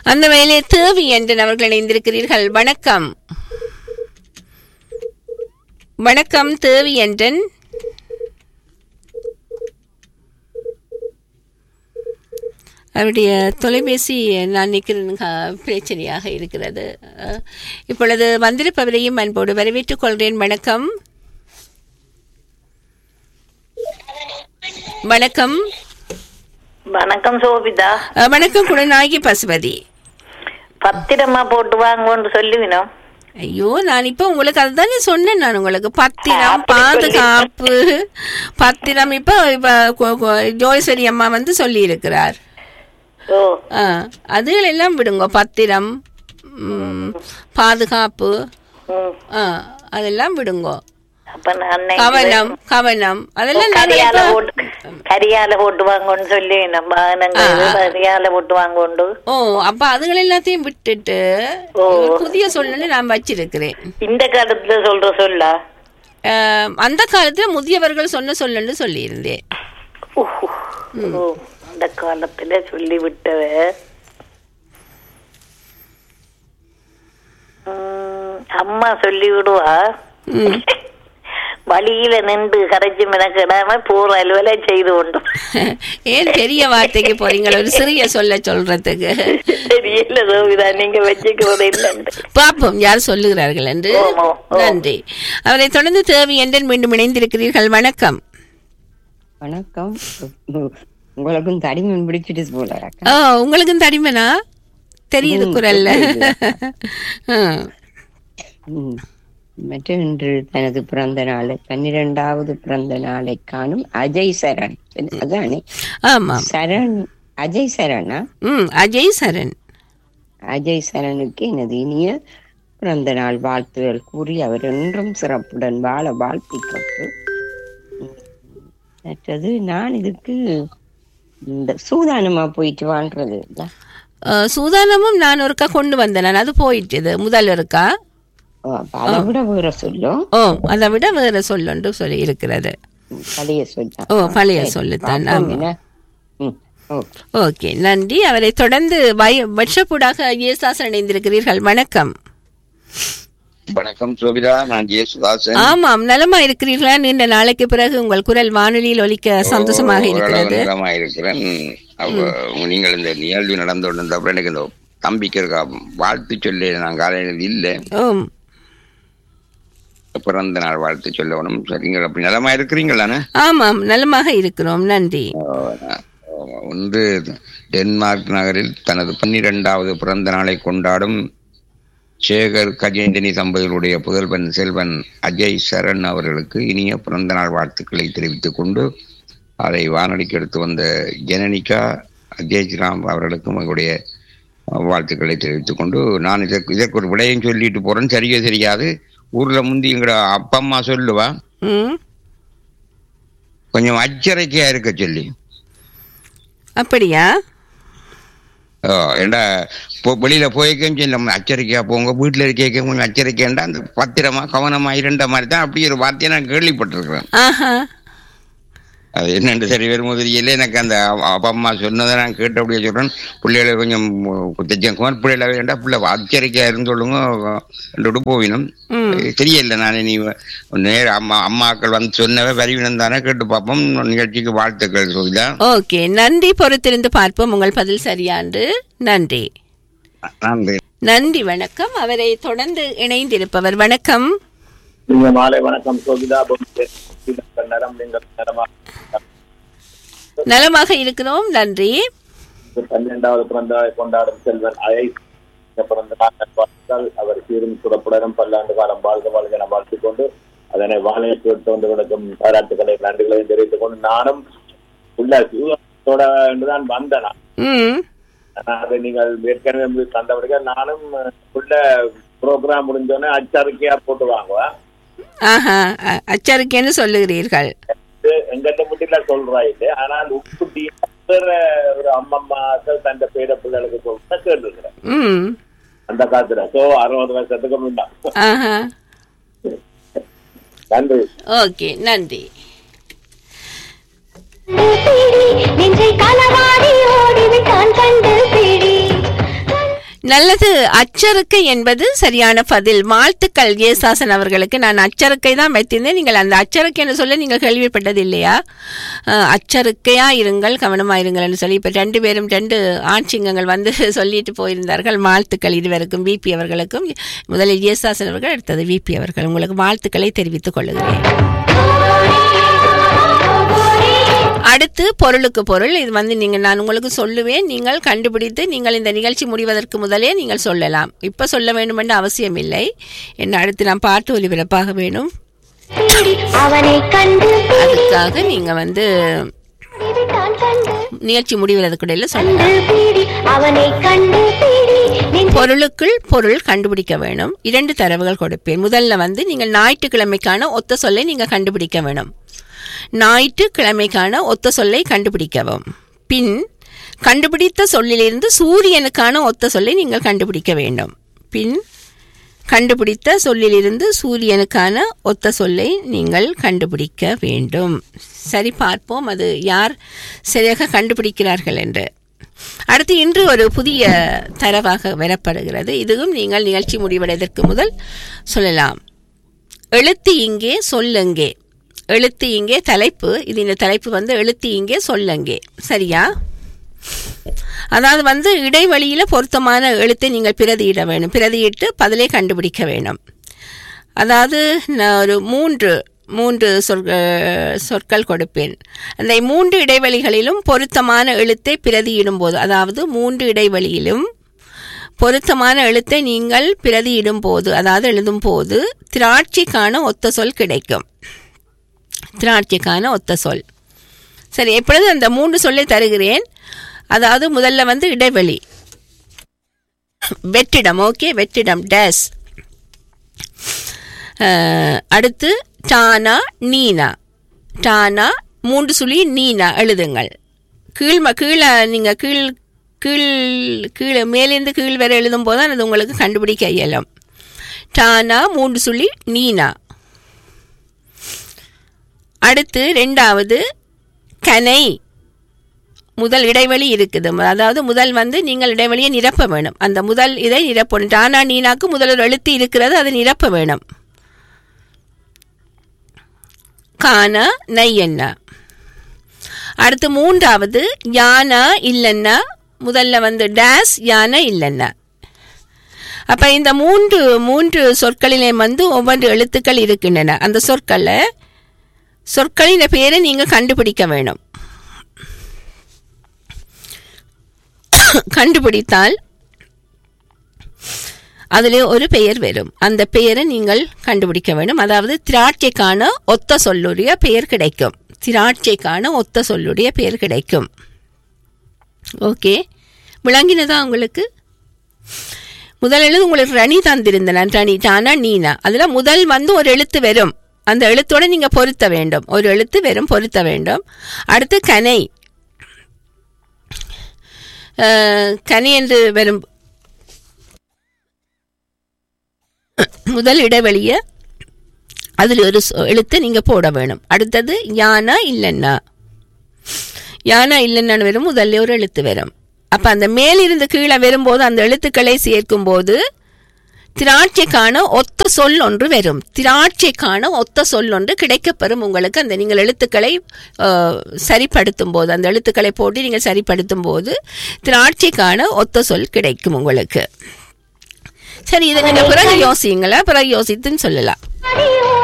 அந்த வேலை தேவி என்று அவர்கள் இணைந்திருக்கிறீர்கள் வணக்கம் வணக்கம் தேவி என்றன் அவருடைய தொலைபேசி நான் நிற்கிறேன் பிரச்சனையாக இருக்கிறது அஹ், இப்பொழுது வந்திருப்பவரையும் அன்போடு வரவேற்றுக் கொள்கிறேன் வணக்கம் வணக்கம் வணக்கம் சோபிதா அஹ், வணக்கம் குணநாயகி பசுபதி பத்திரமா போட்டு வாங்கன்னு சொல்லுவினோம் ஐயோ நான் இப்ப உங்களுக்கு அதுதானே சொன்னேன் நான் உங்களுக்கு பத்திரம் அப்படி பாதுகாப்பு பத்திரம் இப்ப இப்ப கொ- கொ- ஜோய்ஸ்வரி அம்மா வந்து சொல்லி இருக்கிறார் ஓ அதுகள் எல்லாம் விடுங்க பத்திரம் ம், பாதுகாப்பு ம். ஆ, அதெல்லாம் விடுங்க அப்ப நான் கவனம் கவனம் அதெல்லாம் நாங்க கரியால இப்ப- போட்டு கரியால போட்டு வாங்கன்னு சொல்லுவினோம் வாகனங்கள் ஆ. கரியால போட்டு வாங்கொண்டு ஓ அப்ப அதுகள் எல்லாத்தையும் விட்டுட்டு ஓ. ஒரு புதிய சொல்லு நான் வச்சிருக்கிறேன் இந்த காலத்துல சொல்ற சொல்லா அஹ், அந்த காலத்துல முதியவர்கள் சொன்ன சொல்லுன்னு சொல்லியிருந்தேன் உஹ். ஓ, அந்த காலத்துல சொல்லி விட்டவ ம், அம்மா சொல்லி விடுவா ம். வழியில நின்று கரைச்சி மினக்கிடாம போற அலுவலை செய்து கொண்டு ஏன் பெரிய வார்த்தைக்கு போறீங்களா ஒரு சிறிய சொல்ல சொல்றதுக்கு தெரியல சோபிதா நீங்க வச்சுக்கிறது இல்லைன்னு பாப்போம் யார் சொல்லுகிறார்கள் என்று ஆமா, ஆ. நன்றி அவரை தொடர்ந்து தேவி என்றன் மீண்டும் இணைந்திருக்கிறீர்கள் வணக்கம் வணக்கம் உங்களுக்கும் தடிமன் பிடிச்சிட்டு போல அக்கா. ஓ உங்களுக்கும் தடிமனா தெரியுது ம், குரல்ல ஆ. ம். மற்றும் இன்று தனது பிறந்த நாளை பன்னிரெண்டாவது பிறந்த நாளை காணும் அஜய் சரண் அதானே ஆமாம் சரண் அஜய் சரணா ம் அஜய் சரண் அஜய் சரணுக்கு எனது இனிய பிறந்த நாள் வாழ்த்துகள் கூறி அவர் என்றும் சிறப்புடன் வாழ வாழ்த்திக்கொண்டு ம், மற்றது நான் இதுக்கு இந்த சூதானமா போயிட்டு வாழ்றது இல்ல ஆ, சூதானமும் நான் ஒருக்கா கொண்டு வந்தேன் நான் அது போயிட்டுது முதல் இருக்கா ஓ, அப்ப அதை விட வேற சொல்லும் ஓ அதை விட வேற சொல்லொன்று சொல்லி இருக்கிறது பழைய சொல்ல ஓ பழைய சொல்லுத்தான் ஆமா ஓகே ஓகே நன்றி அவரை தொடர்ந்து வய வருஷப்பூடாக இயேசாசன் இணைந்திருக்கிறீர்கள் வணக்கம் வணக்கம் சோபிதா நான் ஜேசுதாசன் ஆமாம் நலமா இருக்கிறீர்களா நீண்ட நாளைக்கு பிறகு உங்கள் குரல் வானொலியில் ஒலிக்க சந்தோஷமாக இருக்கிறது நலமா இருக்கிறேன் அவ- நீங்கள் இந்த நிகழ்வு நடந்து கொண்டிருந்தப்ப எனக்கு இந்த தம்பிக்கு இருக்கா வாழ்த்து சொல்லி நான் காலையில் இல்லை ஓம் பிறந்த நாள் வாழ்த்து சொல்லணும் சரிங்க அப்படி நலமா இருக்கிறீங்களாண்ணே ஆமாம் நலமாக இருக்கிறோம் நன்றி ஒன்று டென்மார்க் நகரில் தனது பன்னிரெண்டாவது பிறந்த நாளை கொண்டாடும் சேகர் கஜேந்தினி தம்பதிகளுடைய புதல்வன் செல்வன் அஜய் சரண் அவர்களுக்கு இனிய பிறந்த நாள் வாழ்த்துக்களை தெரிவித்துக் கொண்டு அதை வானொலிக்கு எடுத்து வந்த ஜனனிகா அஜய்ராம் அவர்களுக்கும் எங்களுடைய வாழ்த்துக்களை தெரிவித்துக் கொண்டு நான் இதற்கு இதற்கு ஒரு விடயம் சொல்லிட்டு போறேன் சரியா தெரியாது ஊர்ல முந்தி எங்களோட அப்பா அம்மா சொல்லுவா ம் கொஞ்சம் அச்சரிக்கையா இருக்க சொல்லி அப்படியா ஓ, ஏண்டா இப்போ வெளியில போய்க்கும் நம்ம அச்சரிக்கையா போங்க வீட்டுல இருக்க கொஞ்சம் அச்சரிக்கைண்டா அந்த பத்திரமா கவனமா இரண்ட மாதிரி தான் அப்படி ஒரு வார்த்தையை நான் கேள்விப்பட்டிருக்கிறேன் ஆஹா அது என்னென்று சரி வரும்போது தெரியல எனக்கு அந்த அ- அப்பா அம்மா சொன்னதை நான் கேட்டு அப்படியே சொல்றேன் பிள்ளைகளை கொஞ்சம் குமார் பிள்ளைகளை வேண்டாம் பிள்ளை அச்சரிக்கையா இருந்து சொல்லுங்க ரெண்டு போவினும் ம் தெரியல நான் நீ நேர அம்மா அம்மாக்கள் வந்து சொன்னவை வரிவினம் தானே கேட்டு பார்ப்போம் நிகழ்ச்சிக்கு வாழ்த்துக்கள் சோவிதா ஓகே நன்றி பொறுத்திருந்து பார்ப்போம் உங்கள் பதில் சரியான்று நன்றி நன்றி நன்றி வணக்கம் அவரை தொடர்ந்து இணைந்திருப்பவர் வணக்கம் நீங்க மாலை வணக்கம் சோபிதா பொம்மை. நீங்கள் நலம் நீங்கள் நலமா நலமாக இருக்கிறோம் நன்றி பன்னெண்டாவது பிறந்த நாளை கொண்டாடும் செல்வன் அயை பிறந்த நாள் நல்வாழ்த்துக்கள் அவர் சீரும் சுடப்புடனும் பல்லாண்டு காலம் வாழ்க வாழ்க என வாழ்த்திக் கொண்டு அதனை வாழையை கேட்டு வந்து கிடக்கும் பாராட்டுகளை நன்றிகளையும் தெரிவித்துக் கொண்டு நானும் உள்ள சூதத்தோட என்றுதான் வந்தேன் நான். ம் ஆனா, அதை நீங்கள் ஏற்கனவே தந்தபடிக்க நானும் உள்ள ப்ரோக்ராம் முடிஞ்சோடனே அச்சரிக்கையா போட்டு வாங்குவேன் ஆஹா அ- அச்சரிக்கைன்னு சொல்லுகிறீர்கள் எங்கிட்ட முட்டில சொல்றாயிட்டு ஆனால் உப்புட்டி வேற ஒரு அம்மம்மாக்கள் தன் பேர பிள்ளைகளுக்கு சொல்ற கேட்டுருக்கிறேன் ம் அந்த காலத்துல சோ அறுபது வருஷத்துக்கு முன்னா ஆஹா நன்றி ஓகே நன்றி நெஞ்சை களவாடி ஓடிவிட்டான் கண்டு பிடி நல்லது அச்சறுக்கை என்பது சரியான பதில் வாழ்த்துக்கள் ஏசாசன் அவர்களுக்கு நான் அச்சறுக்கை தான் வைத்திருந்தேன் நீங்கள் அந்த அச்சறுக்கை என்று சொல்ல நீங்கள் கேள்விப்பட்டது இல்லையா அஹ், அச்சறுக்கையா இருங்கள் கவனமா இருங்கள் என்று சொல்லி இப்ப ரெண்டு பேரும் ரெண்டு ஆட்சிங்கங்கள் வந்து சொல்லிட்டு போயிருந்தார்கள் வாழ்த்துக்கள் இருவருக்கும் விபி அவர்களுக்கும் முதலில் ஏசாசன் அவர்கள் அடுத்தது விபி அவர்கள் உங்களுக்கு வாழ்த்துக்களை தெரிவித்துக் கொள்ளுகிறேன் அடுத்து பொருளுக்கு பொருள் இது வந்து நீங்கள் நான் உங்களுக்கு சொல்லுவேன் நீங்கள் கண்டுபிடித்து நீங்கள் இந்த நிகழ்ச்சி முடிவதற்கு முதலே நீங்கள் சொல்லலாம் இப்போ சொல்ல வேண்டும் என்ற அவசியம் இல்லை என்ன அடுத்து நான் பாட்டு ஒலிபரப்பாக வேணும் அவனை கண்டு அதுக்காக நீங்கள் வந்து விட்டான் கண்டு நிகழ்ச்சி முடிவதற்கிடையில் சொல்லலாம் கண்டு பீடி அவனை கண்டு பீடி நின் பொருளுக்குள் பொருள் கண்டுபிடிக்க வேணும் இரண்டு தரவுகள் கொடுப்பேன் முதல்ல வந்து நீங்கள் ஞாயிற்றுக்கிழமைக்கான ஒத்த சொல்லை நீங்கள் கண்டுபிடிக்க வேணும் ஞாயிற்றுக்கிழமைக்கான ஒத்த சொல்லை கண்டுபிடிக்கவும் பின் கண்டுபிடித்த சொல்லிலிருந்து சூரியனுக்கான ஒத்த சொல்லை நீங்கள் கண்டுபிடிக்க வேண்டும் பின் கண்டுபிடித்த சொல்லிலிருந்து சூரியனுக்கான ஒத்த சொல்லை நீங்கள் கண்டுபிடிக்க வேண்டும் சரி பார்ப்போம் அது யார் சரியாக கண்டுபிடிக்கிறார்கள் என்று அடுத்து இன்று ஒரு புதிய தரவாக வரப்படுகிறது இதுவும் நீங்கள் நிகழ்ச்சி முடிவடைவதற்கு முதல் சொல்லலாம் எழுத்து இங்கே சொல்லுங்கே எழுத்து இங்கே தலைப்பு இது இந்த தலைப்பு வந்து எழுத்து இங்கே சொல்லுங்கே சரியா அதாவது வந்து இடைவெளியில பொருத்தமான எழுத்தை நீங்கள் பிரதியிட வேணும் பிரதியிட்டு பதிலை கண்டுபிடிக்க வேணும் அதாவது நான் ஒரு மூன்று மூன்று சொற்க சொற்கள் கொடுப்பேன் அந்த மூன்று இடைவெளிகளிலும் பொருத்தமான எழுத்தை பிரதியிடும் போது அதாவது மூன்று இடைவெளியிலும் பொருத்தமான எழுத்தை நீங்கள் பிரதியிடும் போது அதாவது எழுதும் போது திராட்சைக்கான ஒத்த சொல் கிடைக்கும் திராட்சைக்கான ஒத்த சொல் சரி எப்பொழுது அந்த மூன்று சொல்லை தருகிறேன் அதாவது முதல்ல வந்து இடைவெளி வெற்றிடம் ஓகே வெற்றிடம் டேஸ் அஹ், அடுத்து டானா நீனா டானா மூன்று சுழி நீனா எழுதுங்கள் கீழ் ம- கீழே நீங்கள் கீழ் கீழ் கீழே மேலேருந்து கீழ் வரை எழுதும் போது தான் அது உங்களுக்கு கண்டுபிடிக்க இயலும் டானா மூன்று சுழி நீனா அடுத்து ரெண்டாவது கனை முதல் இடைவெளி இருக்குது அதாவது முதல் வந்து நீங்கள் இடைவெளியை நிரப்ப வேணும் அந்த முதல் இதை நிரப்பணும் டானா நீனாக்கு முதல் ஒரு எழுத்து இருக்கிறது அதை நிரப்ப வேணும் கான நையண்ணா அடுத்து மூன்றாவது யானா இல்லைன்னா முதல்ல வந்து டேஸ் யானை இல்லைன்னா அப்ப இந்த மூன்று மூன்று சொற்களிலே வந்து ஒவ்வொரு எழுத்துக்கள் இருக்கின்றன அந்த சொற்களை சொற்களின் பெயரை நீங்க கண்டுபிடிக்க வேணும் கண்டுபிடித்தால் அதிலே ஒரு பெயர் வரும் அந்த பெயரை நீங்கள் கண்டுபிடிக்க வேண்டும் அதாவது திராட்சைக்கான ஒத்த சொல்லுடைய பெயர் கிடைக்கும் திராட்சைக்கான ஒத்த சொல்லுடைய பெயர் கிடைக்கும் ஓகே விளங்கினதா உங்களுக்கு முதல் எழுத்து உங்களுக்கு ரணி தந்திருந்தேன் ரணி டானா நீனா அதில் முதல் வந்து ஒரு எழுத்து வரும் அந்த எழுத்தோட நீங்க பொருத்த வேண்டும் ஒரு எழுத்து வெறும் பொருத்த வேண்டும் அடுத்து கனை அஹ், கனி என்று வரும் முதல் இடைவெளியை அதில் ஒரு சொ- எழுத்து நீங்க போட வேணும் அடுத்தது யானா இல்லைன்னா யானா இல்லைன்னு வரும் முதல்ல ஒரு எழுத்து வரும் அப்ப அந்த மேலிருந்து கீழே வரும்போது அந்த எழுத்துக்களை சேர்க்கும் போது திராட்சைக்கான ஒத்த சொல் ஒன்று வரும் திராட்சைக்கான ஒத்த சொல் ஒன்று கிடைக்கப்பெறும் உங்களுக்கு அந்த நீங்கள் எழுத்துக்களை அஹ், சரிப்படுத்தும் போது அந்த எழுத்துக்களை போட்டு நீங்கள் சரிப்படுத்தும் போது திராட்சைக்கான ஒத்த சொல் கிடைக்கும் உங்களுக்கு சரி இதை நீங்க பிறகு யோசிங்களா பிறகு யோசித்துன்னு சொல்லலாம் அடியோ